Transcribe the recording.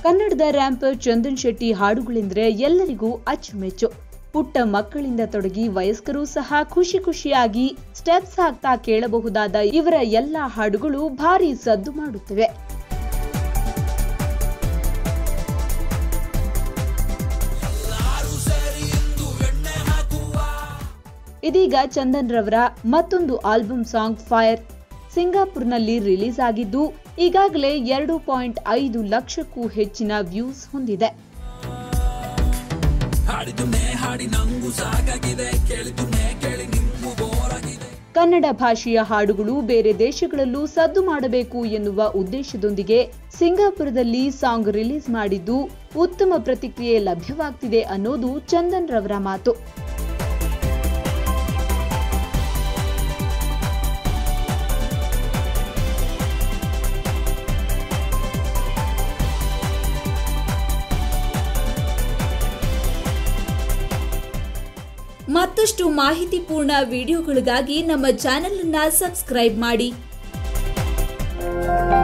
ಕನ್ನಡದ ರ್ಯಾಂಪರ್ ಚಂದನ್ ಶೆಟ್ಟಿ ಹಾಡುಗಳೆಂದರೆ ಎಲ್ಲರಿಗೂ ಅಚ್ಚುಮೆಚ್ಚು ಪುಟ್ಟ ಮಕ್ಕಳಿಂದ ತೊಡಗಿ ವಯಸ್ಕರು ಸಹ ಖುಷಿ ಖುಷಿಯಾಗಿ ಸ್ಟೆಪ್ಸ್ ಹಾಕ್ತಾ ಕೇಳಬಹುದಾದ ಇವರ ಎಲ್ಲ ಹಾಡುಗಳು ಭಾರಿ ಸದ್ದು ಮಾಡುತ್ತವೆ ಇದೀಗ ಚಂದನ್ ರವರ ಮತ್ತೊಂದು ಆಲ್ಬಮ್ ಸಾಂಗ್ ಫೈರ್ ಸಿಂಗಾಪುರ್ನಲ್ಲಿ ರಿಲೀಸ್ ಆಗಿದ್ದು ಈಗಾಗಲೇ ಎರಡು ಪಾಯಿಂಟ್ ಐದು ಲಕ್ಷಕ್ಕೂ ಹೆಚ್ಚಿನ ವ್ಯೂಸ್ ಹೊಂದಿದೆ ಕನ್ನಡ ಭಾಷೆಯ ಹಾಡುಗಳು ಬೇರೆ ದೇಶಗಳಲ್ಲೂ ಸದ್ದು ಮಾಡಬೇಕು ಎನ್ನುವ ಉದ್ದೇಶದೊಂದಿಗೆ ಸಿಂಗಾಪುರದಲ್ಲಿ ಸಾಂಗ್ ರಿಲೀಸ್ ಮಾಡಿದ್ದು ಉತ್ತಮ ಪ್ರತಿಕ್ರಿಯೆ ಲಭ್ಯವಾಗ್ತಿದೆ ಅನ್ನೋದು ಚಂದನ್ ರವರ ಮಾತು ಮತ್ತಷ್ಟು ಮಾಹಿತಿಪೂರ್ಣ ವಿಡಿಯೋಗಳಿಗಾಗಿ ನಮ್ಮ ಚಾನೆಲ್ ಅನ್ನ ಸಬ್ಸ್ಕ್ರೈಬ್ ಮಾಡಿ